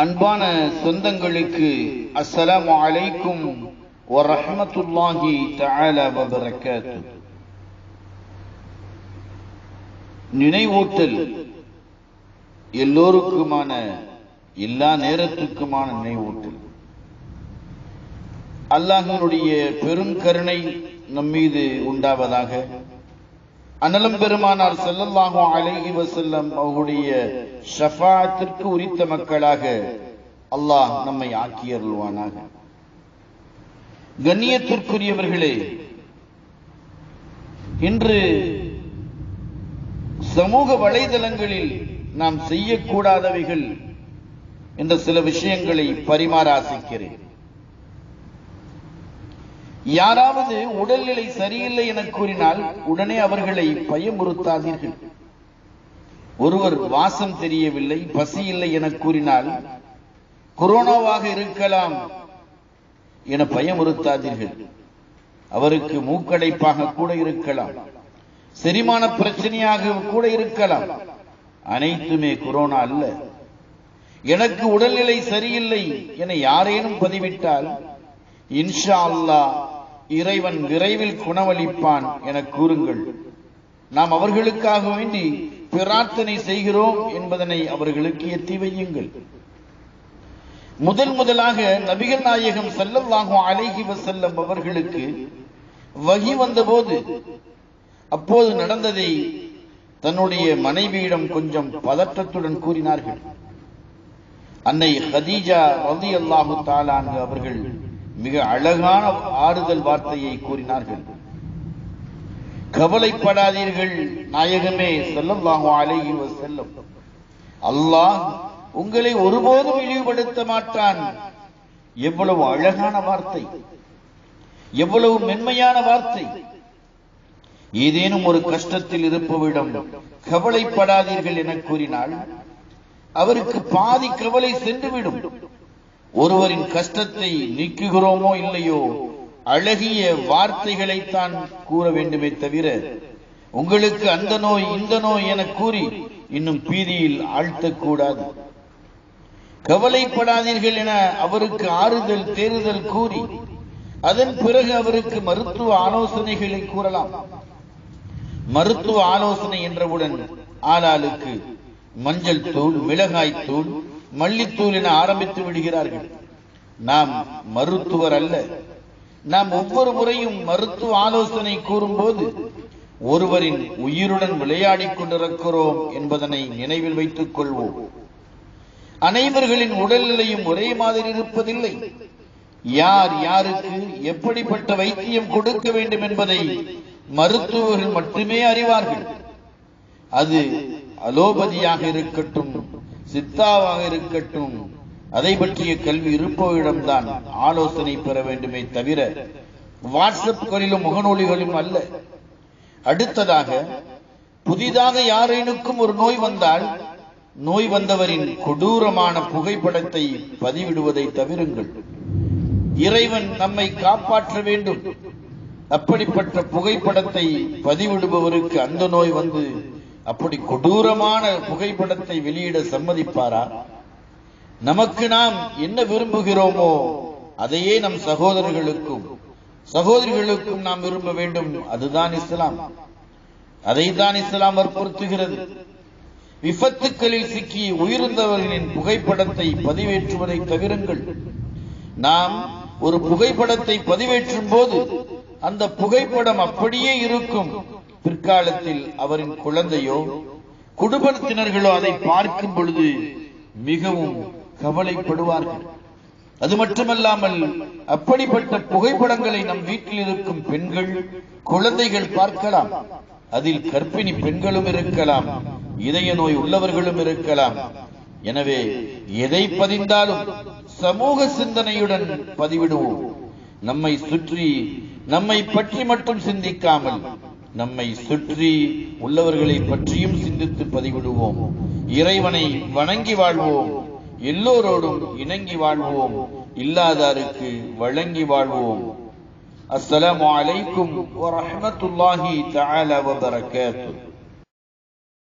அன்பான சொந்தங்களுக்கு அஸ்ஸலாமு அலைக்கும் வரஹ்மத்துல்லாஹி தஆலா வபரகாத்து நினைவூட்டல் எல்லோருக்குமான எல்லா நேரத்துக்குமான நினைவூட்டல் அல்லாஹினுடைய பெரும் கருணை நம்மீது உண்டாவதாக அனலம் பெருமானார் ஸல்லல்லாஹு அலைஹி வஸல்லம் அவருடைய ஷஃபாஅத்திற்கு உரித்த மக்களாக அல்லாஹ் நம்மை ஆக்கியருள்வானாக கண்ணியத்திற்குரியவர்களே இன்று சமூக வலைதளங்களில் நாம் செய்யக்கூடாதவைகள் என்ற சில விஷயங்களை பரிமாற ஆசிக்கிறேன் யாராவது உடல்நிலை சரியில்லை என கூறினால் உடனே அவர்களை பயமுறுத்தாதீர்கள் ஒருவர் வாசம் தெரியவில்லை பசி இல்லை என கூறினால் கொரோனாவாக இருக்கலாம் என பயமுறுத்தாதீர்கள் அவருக்கு மூக்கடைப்பாக கூட இருக்கலாம் செரிமான பிரச்சனையாக கூட இருக்கலாம் அனைத்துமே கொரோனா அல்ல எனக்கு உடல்நிலை சரியில்லை என யாரேனும் பதிவிட்டால் இன்ஷா அல்லாஹ் இறைவன் விரைவில் குணவளிப்பான் என கூறுங்கள் நாம் அவர்களுக்காக வேண்டி பிரார்த்தனை செய்கிறோம் என்பதனை அவர்களுக்கு எத்தி வையுங்கள் முதல் முதலாக நபிகள் நாயகம் ஸல்லல்லாஹு அலைஹி வஸல்லம் அவர்களுக்கு வகி வந்தபோது அப்போது நடந்ததை தன்னுடைய மனைவியிடம் கொஞ்சம் பதற்றத்துடன் கூறினார்கள் அன்னை ஹதீஜா ரலியல்லாஹு தஆலா அவர்கள் மிக அழகான ஆறுதல் வார்த்தையை கூறினார்கள் கவலைப்படாதீர்கள் நாயகமே ஸல்லல்லாஹு அலைஹி வஸல்லம் அல்லாஹ் உங்களை ஒருபோதும் இழிவுபடுத்த மாட்டான் எவ்வளவு அழகான வார்த்தை எவ்வளவு மென்மையான வார்த்தை ஏதேனும் ஒரு கஷ்டத்தில் இருப்பவிடம் கவலைப்படாதீர்கள் என கூறினால் அவருக்கு பாதி கவலை சென்றுவிடும் ஒருவரின் கஷ்டத்தை நீக்குகிறோமோ இல்லையோ அழகிய வார்த்தைகளைத்தான் கூற வேண்டுமே தவிர உங்களுக்கு அந்த நோய் இந்த நோய் என கூறி இன்னும் பீதியில் ஆழ்த்தக்கூடாது கவலைப்படாதீர்கள் என அவருக்கு ஆறுதல் தேறுதல் கூறி அதன் பிறகு அவருக்கு மருத்துவ ஆலோசனைகளை கூறலாம் மருத்துவ ஆலோசனை என்றவுடன் ஆளாளுக்கு மஞ்சள் தூள் மிளகாய் தூள் மல்லித்தூள் என ஆரம்பித்து விடுகிறார்கள் நாம் மருத்துவர் அல்ல நாம் ஒவ்வொரு முறையும் மருத்துவ ஆலோசனை கூறும்போது ஒருவரின் உயிருடன் விளையாடிக் கொண்டிருக்கிறோம் என்பதனை நினைவில் வைத்துக் கொள்வோம் அனைவர்களின் உடல்நிலையும் ஒரே மாதிரி இருப்பதில்லை யார் யாருக்கு எப்படிப்பட்ட வைத்தியம் கொடுக்க வேண்டும் என்பதை மருத்துவர்கள் மட்டுமே அறிவார்கள் அது அலோபதியாக இருக்கட்டும் சித்தாவாக இருக்கட்டும் அதை பற்றிய கல்வி இருப்பவரிடம்தான் ஆலோசனை பெற வேண்டுமே தவிர வாட்ஸ்அப்களிலும் முகநூலிகளும் அல்ல அடுத்ததாக புதிதாக யாரேனுக்கும் ஒரு நோய் வந்தால் நோய் வந்தவரின் கொடூரமான புகைப்படத்தை பதிவிடுவதை தவிருங்கள் இறைவன் நம்மை காப்பாற்ற வேண்டும் அப்படிப்பட்ட புகைப்படத்தை பதிவிடுபவருக்கு அந்த நோய் வந்து அப்படி கொடூரமான புகைப்படத்தை வெளியிட சம்மதிப்பாரா நமக்கு நாம் என்ன விரும்புகிறோமோ அதையே நம் சகோதரர்களுக்கும் சகோதரிகளுக்கும் நாம் விரும்ப வேண்டும் அதுதான் இஸ்லாம் அதைத்தான் இஸ்லாம் வற்புறுத்துகிறது விபத்துக்களில் சிக்கி உயிர்ந்தவர்களின் புகைப்படத்தை பதிவேற்றுவதை தவிருங்கள் நாம் ஒரு புகைப்படத்தை பதிவேற்றும் போது அந்த புகைப்படம் அப்படியே இருக்கும் பிற்காலத்தில் அவரின் குழந்தையோ குடும்பத்தினர்களோ அதை பார்க்கும் பொழுது மிகவும் கவலைப்படுவார்கள் அது மட்டுமல்லாமல் அப்படிப்பட்ட புகைப்படங்களை நம் வீட்டில் இருக்கும் பெண்கள் குழந்தைகள் பார்க்கலாம் அதில் கர்ப்பிணி பெண்களும் இருக்கலாம் இதய நோய் உள்ளவர்களும் இருக்கலாம் எனவே எதை பதிந்தாலும் சமூக சிந்தனையுடன் பதிவிடுவோம் நம்மை சுற்றி நம்மை பற்றி மட்டும் சிந்திக்காமல் நம்மை சுற்றி உள்ளவர்களை பற்றியும் சிந்தித்து பதிவிடுவோம் இறைவனை வணங்கி வாழ்வோம் எல்லோரோடும் இணங்கி வாழ்வோம் இல்லாதாருக்கு வழங்கி வாழ்வோம் அஸ்ஸலாமு அலைக்கும் வரஹ்மத்துல்லாஹி தஆலா வபரகாத்துஹு